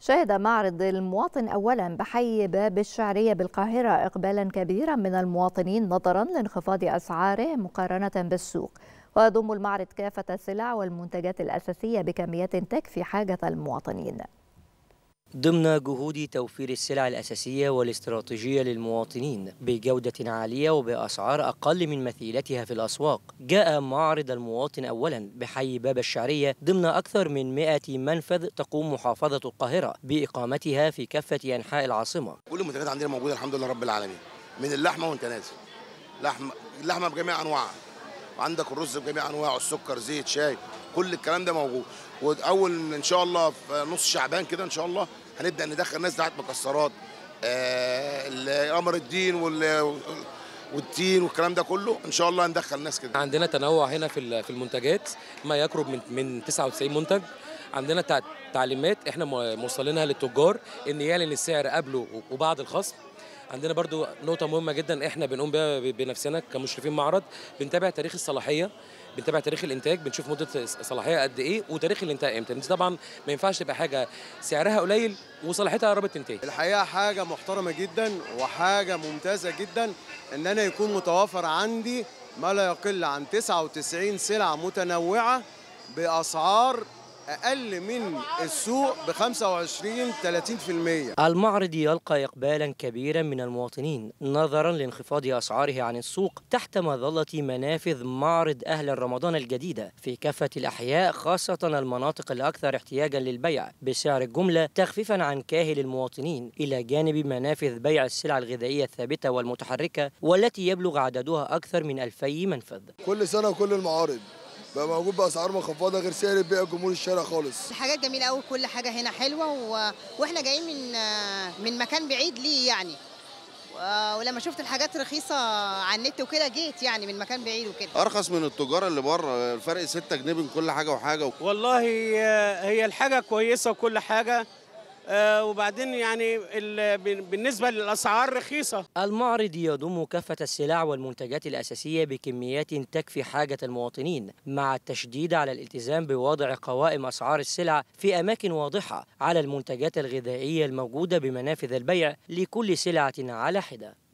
شهد معرض المواطن أولا بحي باب الشعرية بالقاهرة إقبالا كبيرا من المواطنين نظرا لانخفاض أسعاره مقارنة بالسوق ويضم المعرض كافة السلع والمنتجات الأساسية بكميات تكفي حاجة المواطنين ضمن جهود توفير السلع الأساسية والاستراتيجية للمواطنين بجودة عالية وبأسعار أقل من مثيلتها في الأسواق جاء معرض المواطن أولا بحي باب الشعرية ضمن أكثر من 100 منفذ تقوم محافظة القاهرة بإقامتها في كافة أنحاء العاصمة كل المنتجات عندنا موجودة الحمد لله رب العالمين من اللحمة وانت نازل لحمة اللحمة بجميع أنواعها وعندك الرز بجميع أنواعه السكر زيت شاي كل الكلام ده موجود واول ان شاء الله في نص شعبان كده ان شاء الله هنبدا ندخل ناس بتاعت مكسرات آه قمر الدين وال والتين والكلام ده كله ان شاء الله هندخل ناس كده عندنا تنوع هنا في في المنتجات ما يقرب من من 99 منتج عندنا تعليمات احنا موصلينها للتجار ان يعلن السعر قبله وبعد الخصم عندنا برضو نقطة مهمة جدا احنا بنقوم بها بنفسنا كمشرفين معرض بنتابع تاريخ الصلاحية بنتابع تاريخ الانتاج بنشوف مده الصلاحيه قد ايه وتاريخ الانتاج امتى دي طبعا ما ينفعش تبقى حاجه سعرها قليل وصلاحيتها قربت تنتهي الحقيقه حاجه محترمه جدا وحاجه ممتازه جدا ان انا يكون متوفر عندي ما لا يقل عن 99 سلعه متنوعه باسعار اقل من السوق ب 25 30% المعرض يلقى اقبالا كبيرا من المواطنين نظرا لانخفاض اسعاره عن السوق تحت مظله منافذ معرض اهل رمضان الجديده في كافه الاحياء خاصه المناطق الاكثر احتياجا للبيع بسعر الجمله تخفيفا عن كاهل المواطنين الى جانب منافذ بيع السلع الغذائيه الثابته والمتحركه والتي يبلغ عددها اكثر من 2000 منفذ كل سنه وكل المعارض بقى موجود باسعار منخفضه غير سعر بيع جمهور الشارع خالص حاجات جميله قوي كل حاجه هنا حلوه و... واحنا جايين من من مكان بعيد ليه يعني ولما شفت الحاجات رخيصه على النت وكده جيت يعني من مكان بعيد وكده ارخص من التجار اللي بره الفرق 6 جنيه بين كل حاجه وحاجه والله هي الحاجه كويسه وكل حاجه آه وبعدين يعني بالنسبة للأسعار رخيصة المعرض يضم كافة السلع والمنتجات الأساسية بكميات تكفي حاجة المواطنين مع التشديد على الالتزام بوضع قوائم أسعار السلع في أماكن واضحة على المنتجات الغذائية الموجودة بمنافذ البيع لكل سلعة على حدة